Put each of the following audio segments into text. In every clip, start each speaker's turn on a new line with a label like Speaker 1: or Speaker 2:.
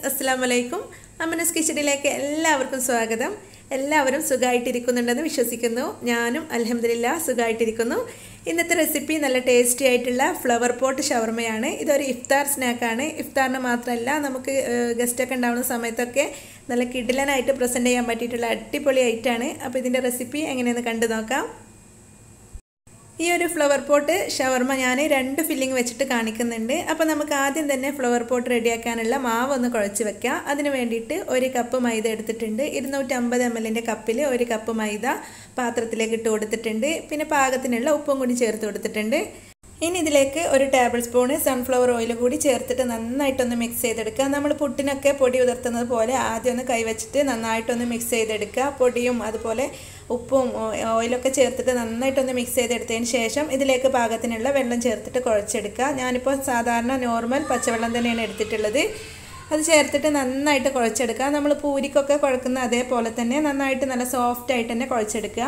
Speaker 1: അസ്സാം വലൈക്കും അമ്മനസ് കിച്ചണിലേക്ക് എല്ലാവർക്കും സ്വാഗതം എല്ലാവരും സുഖമായിട്ടിരിക്കുന്നുണ്ടെന്ന് വിശ്വസിക്കുന്നു ഞാനും അലഹമില്ല സുഖമായിട്ടിരിക്കുന്നു ഇന്നത്തെ റെസിപ്പി നല്ല ടേസ്റ്റി ആയിട്ടുള്ള ഫ്ലവർ പോട്ട് ഷവർമയാണ് ഇതൊരു ഇഫ്താർ സ്നാക്കാണ് ഇഫ്താറിന് മാത്രമല്ല നമുക്ക് ഗസ്റ്റൊക്കെ ഉണ്ടാവുന്ന സമയത്തൊക്കെ നല്ല കിഡിലനായിട്ട് പ്രസൻറ്റ് ചെയ്യാൻ പറ്റിയിട്ടുള്ള അടിപൊളി ഐറ്റാണ് അപ്പോൾ ഇതിൻ്റെ റെസിപ്പി എങ്ങനെയെന്ന് കണ്ടു നോക്കാം ഈ ഒരു ഫ്ലവർ പോട്ട് ഷവർമ ഞാൻ രണ്ട് ഫില്ലിംഗ് വെച്ചിട്ട് കാണിക്കുന്നുണ്ട് അപ്പോൾ നമുക്ക് ആദ്യം തന്നെ ഫ്ലവർ പോട്ട് റെഡിയാക്കാനുള്ള മാവ് ഒന്ന് കുഴച്ച് വെക്കാം അതിന് വേണ്ടിയിട്ട് ഒരു കപ്പ് മൈദ എടുത്തിട്ടുണ്ട് ഇരുന്നൂറ്റമ്പത് എം എല്ലിൻ്റെ കപ്പിൽ ഒരു കപ്പ് മൈദ പാത്രത്തിലേക്ക് ഇട്ട് കൊടുത്തിട്ടുണ്ട് പിന്നെ പാകത്തിനുള്ള ഉപ്പും കൂടി ചേർത്ത് കൊടുത്തിട്ടുണ്ട് ഇനി ഇതിലേക്ക് ഒരു ടേബിൾ സ്പൂണ് സൺഫ്ലവർ ഓയിൽ കൂടി ചേർത്തിട്ട് നന്നായിട്ടൊന്ന് മിക്സ് ചെയ്തെടുക്കുക നമ്മൾ പുട്ടിനൊക്കെ പൊടി ഉതിർത്തുന്നത് പോലെ ആദ്യം ഒന്ന് കൈവച്ചിട്ട് നന്നായിട്ടൊന്ന് മിക്സ് ചെയ്തെടുക്കുക പൊടിയും അതുപോലെ ഉപ്പും ഓയിലൊക്കെ ചേർത്തിട്ട് നന്നായിട്ടൊന്ന് മിക്സ് ചെയ്തെടുത്തതിന് ശേഷം ഇതിലേക്ക് പാകത്തിനുള്ള വെള്ളം ചേർത്തിട്ട് കുഴച്ചെടുക്കുക ഞാനിപ്പോൾ സാധാരണ നോർമൽ പച്ചവെള്ളം തന്നെയാണ് എടുത്തിട്ടുള്ളത് അത് ചേർത്തിട്ട് നന്നായിട്ട് കുഴച്ചെടുക്കുക നമ്മൾ പൂരിക്കൊക്കെ കുഴക്കുന്ന അതേപോലെ തന്നെ നന്നായിട്ട് നല്ല സോഫ്റ്റ് ആയിട്ട് തന്നെ കുഴച്ചെടുക്കുക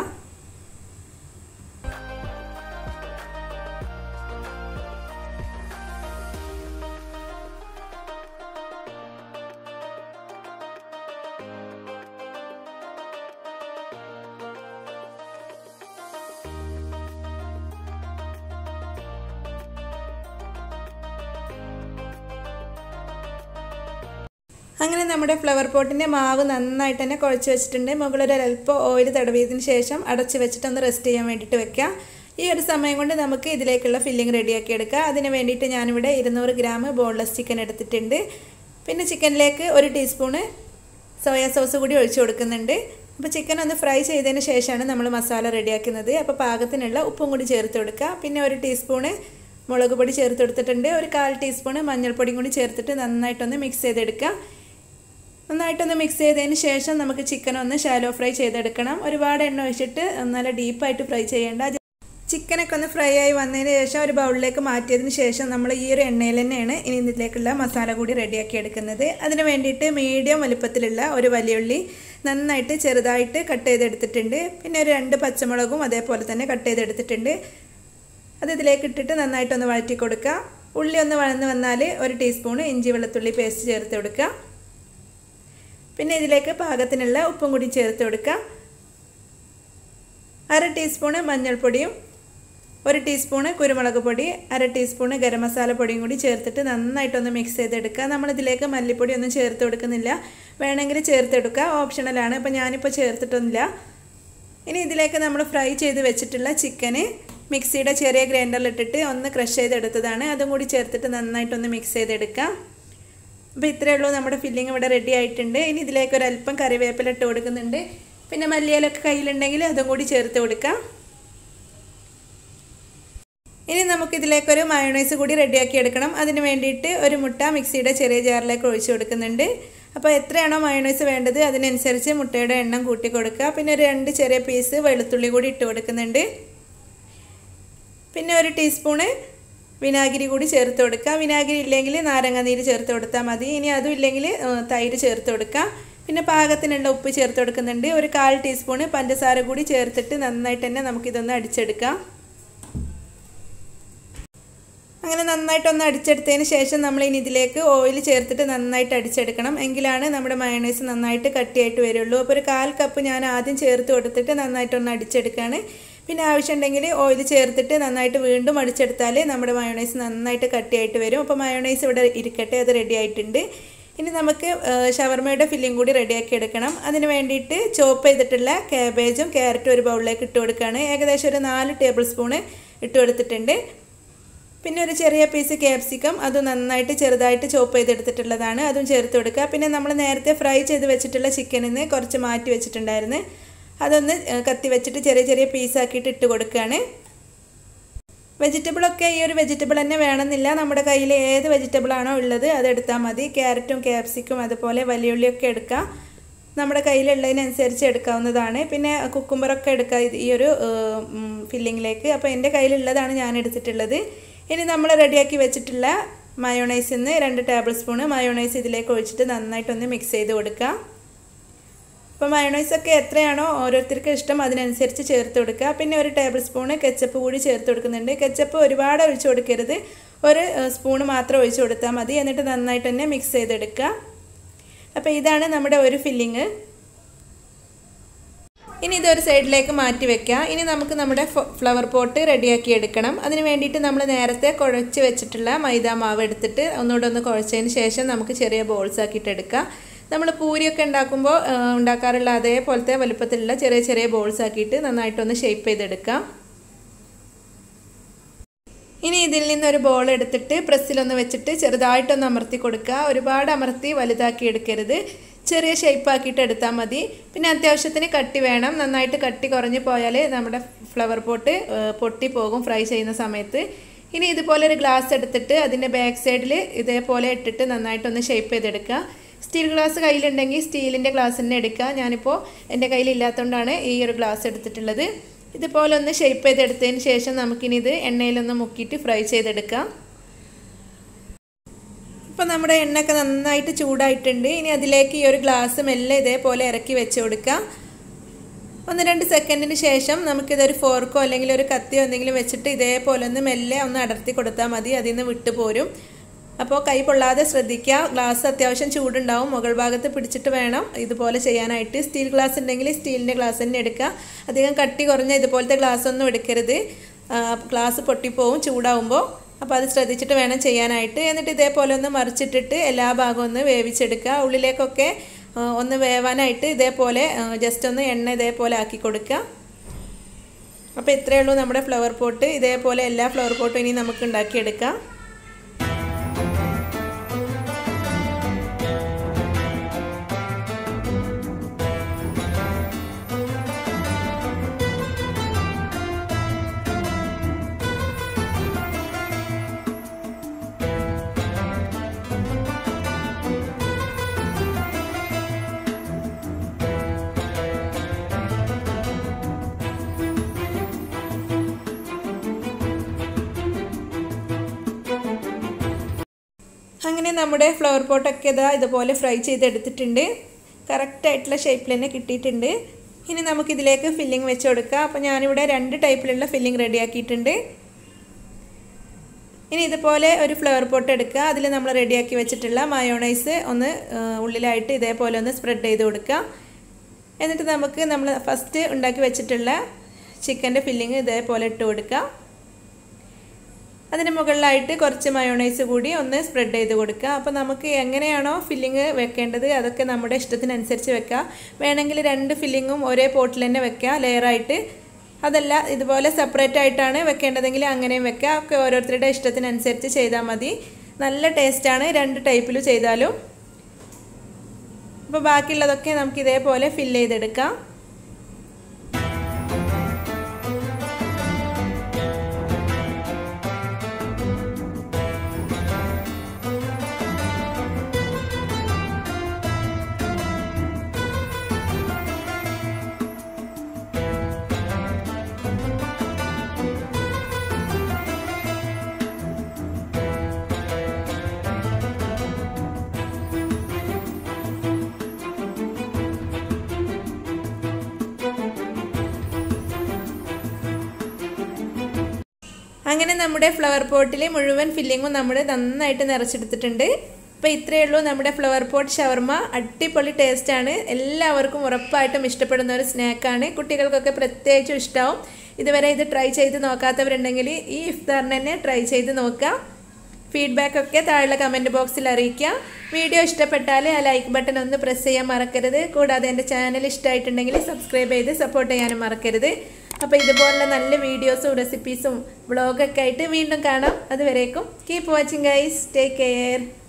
Speaker 1: അങ്ങനെ നമ്മുടെ ഫ്ലവർ പോട്ടിൻ്റെ മാവ് നന്നായിട്ട് തന്നെ കുഴച്ച് വെച്ചിട്ടുണ്ട് മുകളിൽ ഒരല്പം ഓയിൽ തടവിയതിന് ശേഷം അടച്ച് വെച്ചിട്ടൊന്ന് റെസ്റ്റ് ചെയ്യാൻ വേണ്ടിയിട്ട് വെക്കാം ഈ ഒരു സമയം കൊണ്ട് നമുക്ക് ഇതിലേക്കുള്ള ഫില്ലിംഗ് റെഡിയാക്കി എടുക്കാം അതിന് വേണ്ടിയിട്ട് ഞാനിവിടെ ഇരുന്നൂറ് ഗ്രാം ബോൺലെസ് ചിക്കൻ എടുത്തിട്ടുണ്ട് പിന്നെ ചിക്കനിലേക്ക് ഒരു ടീസ്പൂണ് സോയാ സോസ് കൂടി ഒഴിച്ചു കൊടുക്കുന്നുണ്ട് അപ്പോൾ ചിക്കൻ ഒന്ന് ഫ്രൈ ചെയ്തതിന് ശേഷമാണ് നമ്മൾ മസാല റെഡിയാക്കുന്നത് അപ്പോൾ പാകത്തിനുള്ള ഉപ്പും കൂടി ചേർത്ത് കൊടുക്കുക പിന്നെ ഒരു ടീസ്പൂണ് മുളക് പൊടി ചേർത്ത് കൊടുത്തിട്ടുണ്ട് ഒരു കാൽ ടീസ്പൂണ് മഞ്ഞൾപ്പൊടിയും കൂടി ചേർത്തിട്ട് നന്നായിട്ടൊന്ന് മിക്സ് ചെയ്തെടുക്കുക നന്നായിട്ടൊന്ന് മിക്സ് ചെയ്തതിന് ശേഷം നമുക്ക് ചിക്കൻ ഒന്ന് ഷാലോ ഫ്രൈ ചെയ്തെടുക്കണം ഒരുപാട് എണ്ണ ഒഴിച്ചിട്ട് നല്ല ഡീപ്പായിട്ട് ഫ്രൈ ചെയ്യേണ്ട ചിക്കനൊക്കെ ഒന്ന് ഫ്രൈ ആയി വന്നതിന് ശേഷം ഒരു ബൗളിലേക്ക് മാറ്റിയതിന് ശേഷം നമ്മൾ ഈ ഒരു എണ്ണയിൽ തന്നെയാണ് ഇനി ഇതിലേക്കുള്ള മസാല കൂടി റെഡിയാക്കി എടുക്കുന്നത് അതിന് വേണ്ടിയിട്ട് മീഡിയം വലുപ്പത്തിലുള്ള ഒരു വലിയുള്ളി നന്നായിട്ട് ചെറുതായിട്ട് കട്ട് ചെയ്തെടുത്തിട്ടുണ്ട് പിന്നെ ഒരു രണ്ട് പച്ചമുളകും അതേപോലെ തന്നെ കട്ട് ചെയ്തെടുത്തിട്ടുണ്ട് അത് ഇതിലേക്ക് ഇട്ടിട്ട് നന്നായിട്ടൊന്ന് വഴറ്റി കൊടുക്കുക ഉള്ളി ഒന്ന് വഴന്ന് വന്നാൽ ഒരു ടീസ്പൂൺ ഇഞ്ചി വെളുത്തുള്ളി പേസ്റ്റ് ചേർത്ത് കൊടുക്കുക പിന്നെ ഇതിലേക്ക് പാകത്തിനുള്ള ഉപ്പും കൂടി ചേർത്ത് കൊടുക്കുക അര ടീസ്പൂണ് മഞ്ഞൾപ്പൊടിയും ഒരു ടീസ്പൂണ് കുരുമുളക് പൊടി അര ടീസ്പൂണ് ഗരം മസാല പൊടിയും കൂടി ചേർത്തിട്ട് നന്നായിട്ടൊന്ന് മിക്സ് ചെയ്തെടുക്കുക നമ്മളിതിലേക്ക് മല്ലിപ്പൊടി ഒന്നും ചേർത്ത് കൊടുക്കുന്നില്ല വേണമെങ്കിൽ ചേർത്തെടുക്കുക ഓപ്ഷണലാണ് അപ്പോൾ ഞാനിപ്പോൾ ചേർത്തിട്ടൊന്നുമില്ല ഇനി ഇതിലേക്ക് നമ്മൾ ഫ്രൈ ചെയ്ത് വെച്ചിട്ടുള്ള ചിക്കന് മിക്സിയുടെ ചെറിയ ഗ്രൈൻഡറിലിട്ടിട്ട് ഒന്ന് ക്രഷ് ചെയ്തെടുത്തതാണ് അതും കൂടി ചേർത്തിട്ട് നന്നായിട്ടൊന്ന് മിക്സ് ചെയ്തെടുക്കുക അപ്പോൾ ഇത്രയേ ഉള്ളൂ നമ്മുടെ ഫില്ലിംഗ് ഇവിടെ റെഡി ആയിട്ടുണ്ട് ഇനി ഇതിലേക്ക് ഒരു അല്പം കറിവേപ്പില ഇട്ട് കൊടുക്കുന്നുണ്ട് പിന്നെ മല്ലിയിലൊക്കെ കയ്യിലുണ്ടെങ്കിൽ അതും കൂടി ചേർത്ത് കൊടുക്കാം ഇനി നമുക്കിതിലേക്കൊരു മയോണൈസ് കൂടി റെഡിയാക്കി എടുക്കണം അതിന് വേണ്ടിയിട്ട് ഒരു മുട്ട മിക്സിയുടെ ചെറിയ ജാറിലേക്ക് ഒഴിച്ചു കൊടുക്കുന്നുണ്ട് അപ്പോൾ എത്രയാണോ മയോണൈസ് വേണ്ടത് അതിനനുസരിച്ച് മുട്ടയുടെ എണ്ണം കൂട്ടി കൊടുക്കുക പിന്നെ ഒരു രണ്ട് ചെറിയ പീസ് വെളുത്തുള്ളി കൂടി ഇട്ട് കൊടുക്കുന്നുണ്ട് പിന്നെ ഒരു ടീസ്പൂണ് വിനാഗിരി കൂടി ചേർത്ത് കൊടുക്കുക വിനാഗിരി ഇല്ലെങ്കിൽ നാരങ്ങ നീര് ചേർത്ത് കൊടുത്താൽ മതി ഇനി അതും ഇല്ലെങ്കിൽ തൈര് ചേർത്ത് കൊടുക്കുക പിന്നെ പാകത്തിനുള്ള ഉപ്പ് ചേർത്ത് കൊടുക്കുന്നുണ്ട് ഒരു കാൽ ടീസ്പൂണ് പഞ്ചസാര കൂടി ചേർത്തിട്ട് നന്നായിട്ട് തന്നെ നമുക്കിതൊന്ന് അടിച്ചെടുക്കാം അങ്ങനെ നന്നായിട്ടൊന്ന് അടിച്ചെടുത്തതിന് ശേഷം നമ്മൾ ഇനി ഇതിലേക്ക് ഓയിൽ ചേർത്തിട്ട് നന്നായിട്ട് അടിച്ചെടുക്കണം എങ്കിലാണ് നമ്മുടെ മയണൈസ് നന്നായിട്ട് കട്ടിയായിട്ട് വരുള്ളൂ അപ്പോൾ ഒരു കാൽ കപ്പ് ഞാൻ ആദ്യം ചേർത്ത് കൊടുത്തിട്ട് നന്നായിട്ടൊന്ന് അടിച്ചെടുക്കുകയാണ് പിന്നെ ആവശ്യമുണ്ടെങ്കിൽ ഓയിൽ ചേർത്തിട്ട് നന്നായിട്ട് വീണ്ടും അടിച്ചെടുത്താൽ നമ്മുടെ മയോണൈസ് നന്നായിട്ട് കട്ടിയായിട്ട് വരും അപ്പോൾ മയോണൈസ് ഇവിടെ ഇരിക്കട്ടെ അത് റെഡി ആയിട്ടുണ്ട് ഇനി നമുക്ക് ഷവർമയുടെ ഫില്ലിംഗ് കൂടി റെഡിയാക്കി എടുക്കണം അതിന് വേണ്ടിയിട്ട് ചോപ്പ് ചെയ്തിട്ടുള്ള കാബേജും ക്യാരറ്റും ഒരു ബൗളിലേക്ക് ഇട്ട് കൊടുക്കുകയാണ് ഏകദേശം ഒരു നാല് ടേബിൾ സ്പൂണ് ഇട്ട് കൊടുത്തിട്ടുണ്ട് പിന്നെ ഒരു ചെറിയ പീസ് ക്യാപ്സിക്കം അത് നന്നായിട്ട് ചെറുതായിട്ട് ചോപ്പ് ചെയ്തെടുത്തിട്ടുള്ളതാണ് അതും ചേർത്ത് കൊടുക്കുക പിന്നെ നമ്മൾ നേരത്തെ ഫ്രൈ ചെയ്ത് വെച്ചിട്ടുള്ള ചിക്കനിൽ നിന്ന് കുറച്ച് മാറ്റി വെച്ചിട്ടുണ്ടായിരുന്നു അതൊന്ന് കത്തി വെച്ചിട്ട് ചെറിയ ചെറിയ പീസാക്കിയിട്ട് ഇട്ട് കൊടുക്കുകയാണ് വെജിറ്റബിളൊക്കെ ഈ ഒരു വെജിറ്റബിൾ തന്നെ വേണമെന്നില്ല നമ്മുടെ കയ്യിൽ ഏത് വെജിറ്റബിളാണോ ഉള്ളത് അതെടുത്താൽ മതി ക്യാരറ്റും ക്യാപ്സിക്കും അതുപോലെ വലിയുള്ളിയൊക്കെ എടുക്കാം നമ്മുടെ കയ്യിലുള്ളതിനനുസരിച്ച് എടുക്കാവുന്നതാണ് പിന്നെ കുക്കുംബറൊക്കെ എടുക്കുക ഈ ഒരു ഫില്ലിങ്ങിലേക്ക് അപ്പോൾ എൻ്റെ കയ്യിലുള്ളതാണ് ഞാൻ എടുത്തിട്ടുള്ളത് ഇനി നമ്മൾ റെഡിയാക്കി വെച്ചിട്ടുള്ള മയോണൈസിൽ നിന്ന് രണ്ട് ടേബിൾ സ്പൂണ് മയോണൈസ് ഇതിലേക്ക് ഒഴിച്ചിട്ട് നന്നായിട്ടൊന്ന് മിക്സ് ചെയ്ത് കൊടുക്കുക അപ്പോൾ മയോണൈസൊക്കെ എത്രയാണോ ഓരോരുത്തർക്ക് ഇഷ്ടം അതിനനുസരിച്ച് ചേർത്ത് കൊടുക്കുക പിന്നെ ഒരു ടേബിൾ സ്പൂണ് കെച്ചപ്പ് കൂടി ചേർത്ത് കൊടുക്കുന്നുണ്ട് കെച്ചപ്പ് ഒരുപാട് ഒഴിച്ചു കൊടുക്കരുത് ഒരു സ്പൂണ് മാത്രം ഒഴിച്ചു കൊടുത്താൽ മതി എന്നിട്ട് നന്നായിട്ട് തന്നെ മിക്സ് ചെയ്തെടുക്കുക അപ്പോൾ ഇതാണ് നമ്മുടെ ഒരു ഫില്ലിങ് ഇനി ഇതൊരു സൈഡിലേക്ക് മാറ്റി വെക്കാം ഇനി നമുക്ക് നമ്മുടെ ഫ്ലവർ പോട്ട് റെഡിയാക്കി എടുക്കണം അതിന് വേണ്ടിയിട്ട് നമ്മൾ നേരത്തെ കുഴച്ച് വെച്ചിട്ടുള്ള മൈദാ മാവ് എടുത്തിട്ട് ഒന്നുകൂടെ ഒന്ന് കുഴച്ചതിന് ശേഷം നമുക്ക് ചെറിയ ബോൾസ് ആക്കിയിട്ട് എടുക്കാം നമ്മൾ പൂരിയൊക്കെ ഉണ്ടാക്കുമ്പോൾ ഉണ്ടാക്കാറുള്ള അതേപോലത്തെ വലുപ്പത്തിലുള്ള ചെറിയ ചെറിയ ബോൾസ് ആക്കിയിട്ട് നന്നായിട്ടൊന്ന് ഷേപ്പ് ചെയ്തെടുക്കാം ഇനി ഇതിൽ നിന്നൊരു ബോൾ എടുത്തിട്ട് പ്രസ്സിലൊന്ന് വെച്ചിട്ട് ചെറുതായിട്ടൊന്ന് അമർത്തി കൊടുക്കുക ഒരുപാട് അമർത്തി വലുതാക്കി എടുക്കരുത് ചെറിയ ഷേപ്പാക്കിയിട്ട് എടുത്താൽ മതി പിന്നെ അത്യാവശ്യത്തിന് കട്ടി വേണം നന്നായിട്ട് കട്ടി കുറഞ്ഞു പോയാൽ നമ്മുടെ ഫ്ലവർ പോട്ട് പൊട്ടി പോകും ഫ്രൈ ചെയ്യുന്ന സമയത്ത് ഇനി ഇതുപോലെ ഒരു ഗ്ലാസ് എടുത്തിട്ട് അതിൻ്റെ ബാക്ക് സൈഡിൽ ഇതേപോലെ ഇട്ടിട്ട് നന്നായിട്ടൊന്ന് ഷേപ്പ് ചെയ്തെടുക്കുക സ്റ്റീൽ ഗ്ലാസ് കയ്യിലുണ്ടെങ്കിൽ സ്റ്റീലിൻ്റെ ഗ്ലാസ് തന്നെ എടുക്കുക ഞാനിപ്പോൾ എൻ്റെ കയ്യിലില്ലാത്തതുകൊണ്ടാണ് ഈ ഒരു ഗ്ലാസ് എടുത്തിട്ടുള്ളത് ഇതുപോലെ ഒന്ന് ഷേപ്പ് ചെയ്തെടുത്തതിന് ശേഷം നമുക്കിനി ഇത് എണ്ണയിലൊന്ന് മുക്കിയിട്ട് ഫ്രൈ ചെയ്തെടുക്കാം ഇപ്പോൾ നമ്മുടെ എണ്ണയൊക്കെ നന്നായിട്ട് ചൂടായിട്ടുണ്ട് ഇനി അതിലേക്ക് ഈ ഒരു ഗ്ലാസ് മെല്ലെ ഇതേപോലെ ഇറക്കി വെച്ച് കൊടുക്കാം ഒന്ന് രണ്ട് സെക്കൻഡിന് ശേഷം നമുക്കിതൊരു ഫോർക്കോ അല്ലെങ്കിൽ ഒരു കത്തിയോ എന്തെങ്കിലും വെച്ചിട്ട് ഇതേപോലെ ഒന്ന് മെല്ലെ ഒന്ന് അടർത്തി കൊടുത്താൽ മതി അതിൽ നിന്ന് വിട്ടു പോരും അപ്പോൾ കൈ പൊള്ളാതെ ശ്രദ്ധിക്കുക ഗ്ലാസ് അത്യാവശ്യം ചൂടുണ്ടാവും മുകൾ ഭാഗത്ത് പിടിച്ചിട്ട് വേണം ഇതുപോലെ ചെയ്യാനായിട്ട് സ്റ്റീൽ ഗ്ലാസ് ഉണ്ടെങ്കിൽ സ്റ്റീലിൻ്റെ ഗ്ലാസ് തന്നെ എടുക്കുക അധികം കട്ടി കുറഞ്ഞ ഇതുപോലത്തെ ഗ്ലാസ് ഒന്നും എടുക്കരുത് ഗ്ലാസ് പൊട്ടിപ്പോവും ചൂടാവുമ്പോൾ അപ്പോൾ അത് ശ്രദ്ധിച്ചിട്ട് വേണം ചെയ്യാനായിട്ട് എന്നിട്ട് ഇതേപോലെ ഒന്ന് മറിച്ചിട്ടിട്ട് എല്ലാ ഭാഗവും ഒന്ന് വേവിച്ചെടുക്കുക ഉള്ളിലേക്കൊക്കെ ഒന്ന് വേവാനായിട്ട് ഇതേപോലെ ജസ്റ്റ് ഒന്ന് എണ്ണ ഇതേപോലെ ആക്കി കൊടുക്കുക അപ്പോൾ ഇത്രയേ ഉള്ളൂ നമ്മുടെ ഫ്ലവർ പോട്ട് ഇതേപോലെ എല്ലാ ഫ്ലവർ പോട്ടും ഇനി നമുക്ക് ഉണ്ടാക്കിയെടുക്കാം അങ്ങനെ നമ്മുടെ ഫ്ലവർ പോട്ടൊക്കെ ഇതാ ഇതുപോലെ ഫ്രൈ ചെയ്തെടുത്തിട്ടുണ്ട് കറക്റ്റായിട്ടുള്ള ഷേപ്പിൽ തന്നെ കിട്ടിയിട്ടുണ്ട് ഇനി നമുക്കിതിലേക്ക് ഫില്ലിംഗ് വെച്ച് കൊടുക്കാം അപ്പോൾ ഞാനിവിടെ രണ്ട് ടൈപ്പിലുള്ള ഫില്ലിംഗ് റെഡിയാക്കിയിട്ടുണ്ട് ഇനി ഇതുപോലെ ഒരു ഫ്ലവർ പോട്ട് എടുക്കുക അതിൽ നമ്മൾ റെഡിയാക്കി വെച്ചിട്ടുള്ള മയോണൈസ് ഒന്ന് ഉള്ളിലായിട്ട് ഇതേപോലെ ഒന്ന് സ്പ്രെഡ് ചെയ്ത് കൊടുക്കുക എന്നിട്ട് നമുക്ക് നമ്മൾ ഫസ്റ്റ് ഉണ്ടാക്കി വെച്ചിട്ടുള്ള ചിക്കൻ്റെ ഫില്ലിങ് ഇതേപോലെ ഇട്ട് കൊടുക്കുക അതിന് മുകളിലായിട്ട് കുറച്ച് മയോണൈസ് കൂടി ഒന്ന് സ്പ്രെഡ് ചെയ്ത് കൊടുക്കുക അപ്പോൾ നമുക്ക് എങ്ങനെയാണോ ഫില്ലിങ് വെക്കേണ്ടത് അതൊക്കെ നമ്മുടെ ഇഷ്ടത്തിനനുസരിച്ച് വെക്കുക വേണമെങ്കിൽ രണ്ട് ഫില്ലിങ്ങും ഒരേ പോട്ടിൽ തന്നെ വെക്കുക ലെയറായിട്ട് അതല്ല ഇതുപോലെ സെപ്പറേറ്റ് ആയിട്ടാണ് വെക്കേണ്ടതെങ്കിൽ അങ്ങനെയും വെക്കുക ഒക്കെ ഓരോരുത്തരുടെ ഇഷ്ടത്തിനനുസരിച്ച് ചെയ്താൽ മതി നല്ല ടേസ്റ്റാണ് രണ്ട് ടൈപ്പിലും ചെയ്താലും അപ്പോൾ ബാക്കിയുള്ളതൊക്കെ നമുക്ക് ഇതേപോലെ ഫില്ല് ചെയ്തെടുക്കാം അങ്ങനെ നമ്മുടെ ഫ്ലവർ പോട്ടിൽ മുഴുവൻ ഫില്ലിങ്ങും നമ്മൾ നന്നായിട്ട് നിറച്ചെടുത്തിട്ടുണ്ട് അപ്പോൾ ഇത്രയേ ഉള്ളൂ നമ്മുടെ ഫ്ലവർ പോട്ട് ഷവർമ അടിപൊളി ടേസ്റ്റാണ് എല്ലാവർക്കും ഉറപ്പായിട്ടും ഇഷ്ടപ്പെടുന്ന ഒരു സ്നാക്കാണ് കുട്ടികൾക്കൊക്കെ പ്രത്യേകിച്ചും ഇഷ്ടമാവും ഇതുവരെ ഇത് ട്രൈ ചെയ്ത് നോക്കാത്തവരുണ്ടെങ്കിൽ ഈ ഇഫ്താറിന് തന്നെ ട്രൈ ചെയ്ത് നോക്കുക ഫീഡ്ബാക്ക് ഒക്കെ താഴെ കമൻറ്റ് ബോക്സിൽ അറിയിക്കുക വീഡിയോ ഇഷ്ടപ്പെട്ടാൽ ആ ലൈക്ക് ബട്ടൺ ഒന്ന് പ്രസ് ചെയ്യാൻ മറക്കരുത് കൂടാതെ എൻ്റെ ചാനൽ ഇഷ്ടമായിട്ടുണ്ടെങ്കിൽ സബ്സ്ക്രൈബ് ചെയ്ത് സപ്പോർട്ട് ചെയ്യാനും മറക്കരുത് അപ്പോൾ ഇതുപോലുള്ള നല്ല വീഡിയോസും റെസിപ്പീസും വ്ളോഗൊക്കെ ആയിട്ട് വീണ്ടും കാണാം അതുവരേക്കും keep watching guys take care